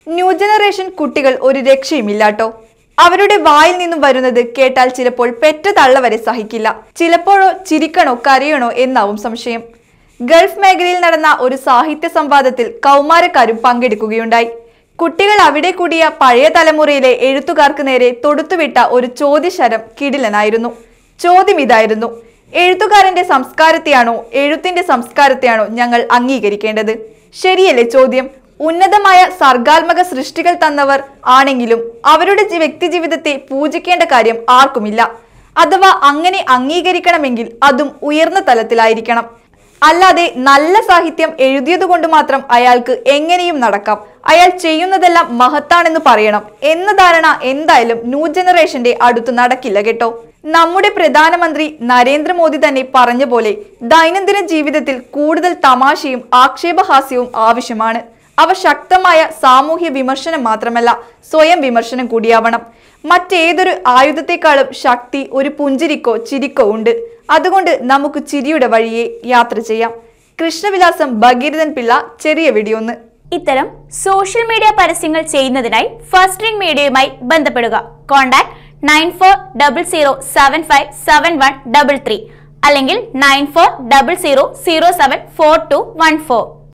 new generation കുട്ടികൾ ഒരു രക്ഷയുമില്ലാട്ടോ അവരുടെ വായിൽ നിന്നും വരുന്നത് കേട്ടാൽ ചിലപ്പോൾ പെറ്റ തള്ള വരെ സഹിക്കില്ല ചിലപ്പോഴോ ചിരിക്കണോ കരയണോ എന്നാവും സംശയം ഗൾഫ് മേഖലയിൽ നടന്ന ഒരു സാഹിത്യ സംവാദത്തിൽ കൗമാരക്കാരും പങ്കെടുക്കുകയുണ്ടായി കുട്ടികൾ അവിടെ കൂടിയ പഴയ തലമുറയിലെ എഴുത്തുകാർക്ക് നേരെ തൊടുത്തുവിട്ട ഒരു ചോദ്യശരം കിടിലനായിരുന്നു ചോദ്യം ഇതായിരുന്നു എഴുത്തുകാരന്റെ സംസ്കാരത്തെയാണോ എഴുത്തിന്റെ സംസ്കാരത്തെയാണോ ഞങ്ങൾ അംഗീകരിക്കേണ്ടത് ശരിയല്ലേ ചോദ്യം ഉന്നതമായ സർഗാത്മക സൃഷ്ടികൾ തന്നവർ ആണെങ്കിലും അവരുടെ ജി- വ്യക്തിജീവിതത്തെ പൂജിക്കേണ്ട കാര്യം ആർക്കുമില്ല അഥവാ അങ്ങനെ അംഗീകരിക്കണമെങ്കിൽ അതും ഉയർന്ന തലത്തിലായിരിക്കണം അല്ലാതെ നല്ല സാഹിത്യം എഴുതിയതുകൊണ്ട് മാത്രം അയാൾക്ക് എങ്ങനെയും നടക്കാം അയാൾ ചെയ്യുന്നതെല്ലാം മഹത്താണെന്ന് പറയണം എന്ന ധാരണ എന്തായാലും ന്യൂ ജനറേഷന്റെ അടുത്ത് നടക്കില്ല കേട്ടോ നമ്മുടെ പ്രധാനമന്ത്രി നരേന്ദ്രമോദി തന്നെ പറഞ്ഞ പോലെ ദൈനംദിന ജീവിതത്തിൽ കൂടുതൽ തമാശയും ആക്ഷേപഹാസ്യവും ആവശ്യമാണ് അവ ശക്തമായ സാമൂഹ്യ വിമർശനം മാത്രമല്ല സ്വയം വിമർശനം കൂടിയാവണം മറ്റേതൊരു ആയുധത്തെക്കാളും ശക്തി ഒരു പുഞ്ചിരിക്കോ ചിരിക്കോ ഉണ്ട് അതുകൊണ്ട് നമുക്ക് ചിരിയുടെ വഴിയെ യാത്ര ചെയ്യാം കൃഷ്ണവിലാസം ഭഗീരഥൻ പിള്ള ചെറിയ വെടിയൊന്ന് ഇത്തരം സോഷ്യൽ മീഡിയ പരസ്യങ്ങൾ ചെയ്യുന്നതിനായി ഫസ്റ്റ് റിംഗ് മീഡിയയുമായി ബന്ധപ്പെടുക contact nine four double zero seven five seven one double three അല്ലെങ്കിൽ nine four double zero zero seven four two one four